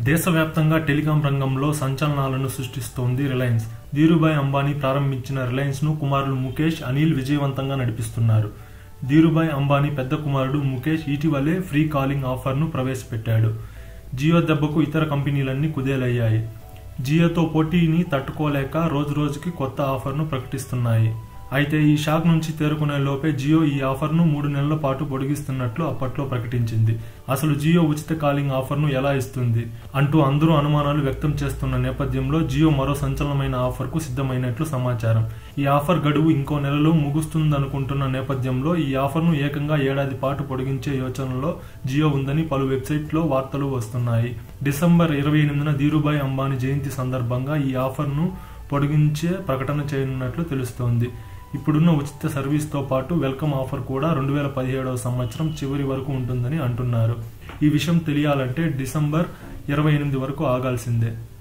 దేశవ్యాప్తంగా టెలికాం రంగంలో సంచలనాలను సృష్టిస్తోంది రిలయన్స్ ధీరుభాయ్ అంబానీ ప్రారంభించిన రిలయన్స్ ను కుమారులు ముఖేష్ అనిల్ విజయవంతంగా నడిపిస్తున్నారు ధీరుభాయ్ అంబానీ పెద్ద కుమారుడు ముఖేష్ ఇటీవలే ఫ్రీ కాలింగ్ ఆఫర్ను ప్రవేశపెట్టాడు జియో దెబ్బకు ఇతర కంపెనీలన్నీ కుదేలయ్యాయి జియోతో పోటీని తట్టుకోలేక రోజురోజుకి కొత్త ఆఫర్ను ప్రకటిస్తున్నాయి అయితే ఈ షాక్ నుంచి తేరుకునే లోపే జియో ఈ ఆఫర్ను మూడు నెలల పాటు పొడిగిస్తున్నట్లు అప్పట్లో ప్రకటించింది అసలు జియో ఉచిత కాలింగ్ ఆఫర్ను ఎలా ఇస్తుంది అంటూ అందరూ అనుమానాలు వ్యక్తం చేస్తున్న నేపథ్యంలో జియో మరో సంచలనమైన ఆఫర్కు సిద్ధమైనట్లు సమాచారం ఈ ఆఫర్ గడువు ఇంకో నెలలో ముగుస్తుందనుకుంటున్న నేపథ్యంలో ఈ ఆఫర్ను ఏకంగా ఏడాది పాటు పొడిగించే యోచనలో జియో ఉందని పలు వెబ్సైట్లో వార్తలు వస్తున్నాయి డిసెంబర్ ఇరవై ఎనిమిదిన ధీరుభాయ్ అంబానీ జయంతి సందర్భంగా ఈ ఆఫర్ను పొడిగించే ప్రకటన చేయనున్నట్లు తెలుస్తోంది ఇప్పుడున్న ఉచిత సర్వీస్తో పాటు వెల్కమ్ ఆఫర్ కూడా రెండు వేల పదిహేడవ సంవత్సరం చివరి వరకు ఉంటుందని అంటున్నారు ఈ విషయం తెలియాలంటే డిసెంబర్ ఇరవై ఎనిమిది వరకు ఆగాల్సిందే